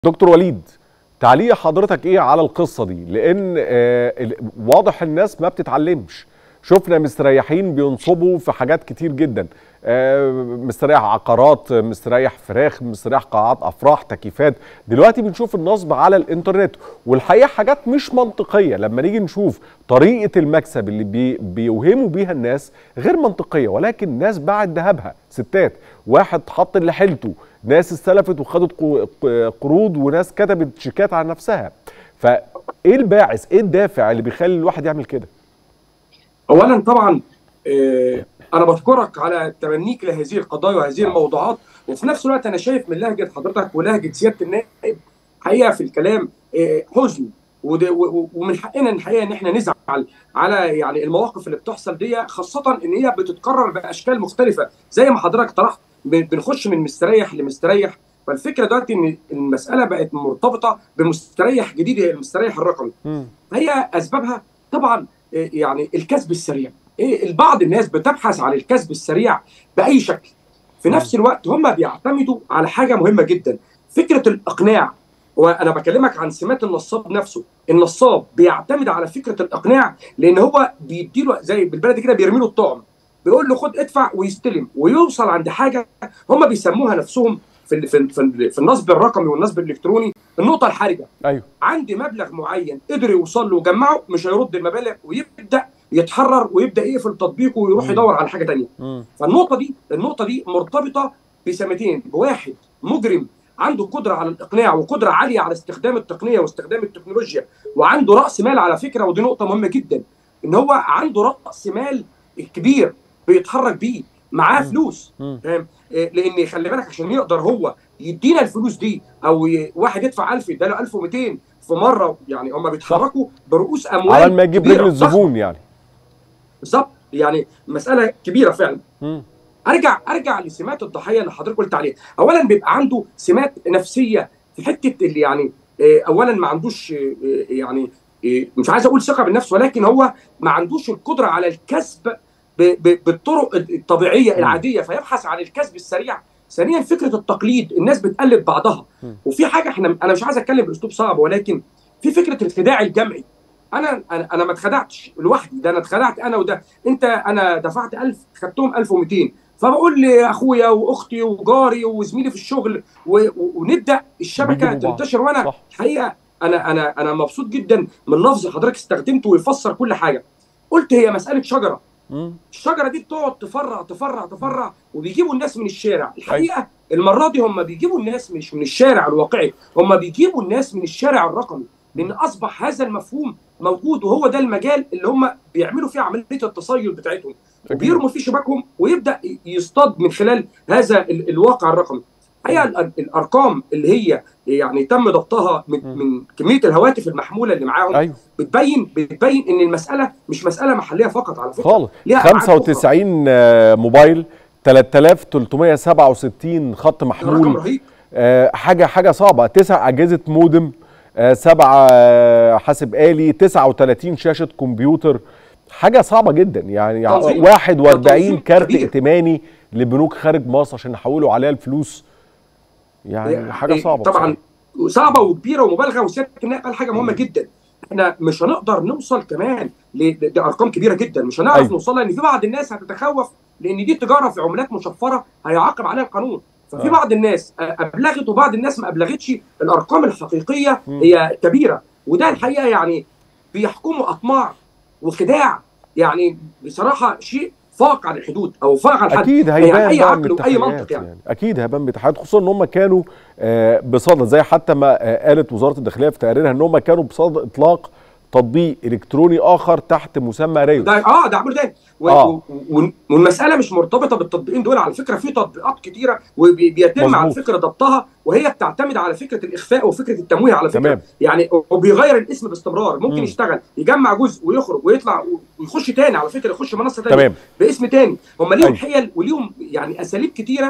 دكتور وليد تعليق حضرتك ايه على القصه دي لان آه ال- واضح الناس ما بتتعلمش شفنا مستريحين بينصبوا في حاجات كتير جدا آه مستريح عقارات مستريح فراخ مستريح قاعات افراح تكييفات دلوقتي بنشوف النصب على الانترنت والحقيقه حاجات مش منطقيه لما نيجي نشوف طريقه المكسب اللي بي بيوهموا بيها الناس غير منطقيه ولكن ناس باعت ذهبها ستات واحد حط اللي حيلته ناس استلفت وخدت قو- ق- قروض وناس كتبت شيكات على نفسها فايه الباعث ايه الدافع اللي بيخلي الواحد يعمل كده اولا طبعا آه، انا بشكرك على تبنيك لهذه القضايا وهذه الموضوعات وفي نفس الوقت انا شايف من لهجه حضرتك ولهجه سياده النائب حقيقه في الكلام آه، حزن وده- و- و- ومن حقنا الحقيقه ان احنا نزعل على يعني المواقف اللي بتحصل دي خاصه ان هي بتتكرر باشكال مختلفه زي ما حضرتك طرحت ب- بنخش من مستريح لمستريح فالفكره دلوقتي ان المساله بقت مرتبطه بمستريح جديد هي المستريح الرقمي هي اسبابها طبعا إيه يعني الكسب السريع إيه البعض الناس بتبحث عن الكسب السريع باي شكل في نفس الوقت هم بيعتمدوا على حاجه مهمه جدا فكره الاقناع وانا بكلمك عن سمات النصاب نفسه النصاب بيعتمد على فكره الاقناع لان هو بيديله زي بالبلدي كده بيرمي له الطعم بيقول له خد ادفع ويستلم ويوصل عند حاجه هم بيسموها نفسهم في ال- في ال- في ال- في النصب الرقمي والنصب الالكتروني النقطه الحرجه ايوه عندي مبلغ معين قدر يوصل له وجمعه مش هيرد المبالغ ويبدا يتحرر ويبدا يقفل تطبيقه ويروح مم. يدور على حاجه تانية مم. فالنقطه دي النقطه دي مرتبطه بسمتين بواحد مجرم عنده قدره على الاقناع وقدره عاليه على استخدام التقنيه واستخدام التكنولوجيا وعنده راس مال على فكره ودي نقطه مهمه جدا ان هو عنده راس مال كبير بيتحرك بيه معاه مم. فلوس مم. فاهم إيه، لان خلي بالك عشان يقدر هو يدينا الفلوس دي او ي- واحد يدفع 1000 يداله 1200 في مره يعني هم بيتحركوا برؤوس اموال على ما يجيب كبيرة، رجل ضخمة. الزبون يعني بالظبط يعني مساله كبيره فعلا مم. ارجع ارجع لسمات الضحيه اللي حضرتك قلت عليها اولا بيبقى عنده سمات نفسيه في حته اللي يعني آه، اولا ما عندوش آه، آه، يعني آه، مش عايز اقول ثقه بالنفس ولكن هو ما عندوش القدره على الكسب ب- ب- بالطرق الطبيعيه مم. العاديه فيبحث عن الكسب السريع ثانيا فكره التقليد الناس بتقلد بعضها مم. وفي حاجه احنا انا مش عايز اتكلم باسلوب صعب ولكن في فكره الخداع الجمعي انا انا انا ما اتخدعتش لوحدي ده انا اتخدعت انا وده انت انا دفعت 1000 خدتهم 1200 فبقول لاخويا واختي وجاري وزميلي في الشغل و... و... ونبدا الشبكه بيجيبوا بعض. تنتشر وانا صح. الحقيقه انا انا انا مبسوط جدا من لفظ حضرتك استخدمته ويفسر كل حاجه قلت هي مساله شجره مم. الشجره دي بتقعد تفرع تفرع تفرع وبيجيبوا الناس من الشارع الحقيقه المره دي هم بيجيبوا الناس مش من الشارع الواقعي هم بيجيبوا الناس من الشارع الرقمي لان اصبح هذا المفهوم موجود وهو ده المجال اللي هم بيعملوا فيه عمليه التصيد بتاعتهم وبيرموا فيه شباكهم ويبدا يصطاد من خلال هذا ال- الواقع الرقمي الحقيقه ال- الارقام اللي هي يعني تم ضبطها من, م. من كميه الهواتف المحموله اللي معاهم ايوه بتبين بتبين ان المساله مش مساله محليه فقط على فكره خالص ليها أبعاد أخرى. 95 آه، موبايل 3367 خط ده رقم محمول رهيب آه، حاجه حاجه صعبه تسع اجهزه مودم آه، سبعه آه، حاسب آلي 39 شاشه كمبيوتر حاجه صعبه جدا يعني تنظيم. 41 تنظيم كارت كبير. ائتماني لبنوك خارج مصر عشان يحولوا عليها الفلوس يعني حاجه إيه، صعبه طبعا بصراحة. صعبه وكبيره ومبالغه وسياده النائب قال حاجه مهمه جدا احنا مش هنقدر نوصل كمان ل- لارقام كبيره جدا مش هنعرف أيوة. أيوه. نوصلها لان في بعض الناس هتتخوف لان دي تجاره في عملات مشفره هيعاقب عليها القانون ففي آه. بعض الناس ابلغت وبعض الناس ما ابلغتش الارقام الحقيقيه مم. هي كبيره وده الحقيقه يعني بيحكموا اطماع وخداع يعني بصراحه شيء فاق عن الحدود او فاق عن الحد اكيد يعني هيبان أي بقى عقل من وأي منطق التحقيقات يعني. يعني. اكيد هيبان بتحقيقات خصوصا ان هم كانوا آه، بصدد زي حتى ما آه، قالت وزاره الداخليه في تقريرها ان هم كانوا بصدد اطلاق تطبيق الكتروني اخر تحت مسمى ريو ده اه ده عمرو تاني و- آه. و- و- والمساله مش مرتبطه بالتطبيقين دول على فكره في تطبيقات كتيره وبيتم على مظبوط. فكره ضبطها وهي بتعتمد على فكره الاخفاء وفكره التمويه على فكره تمام. يعني وبيغير الاسم باستمرار ممكن مم. يشتغل يجمع جزء ويخرج ويطلع ويخش تاني على فكره يخش منصه تانيه تمام باسم تاني هم ليهم أيوة. حيل وليهم يعني اساليب كتيره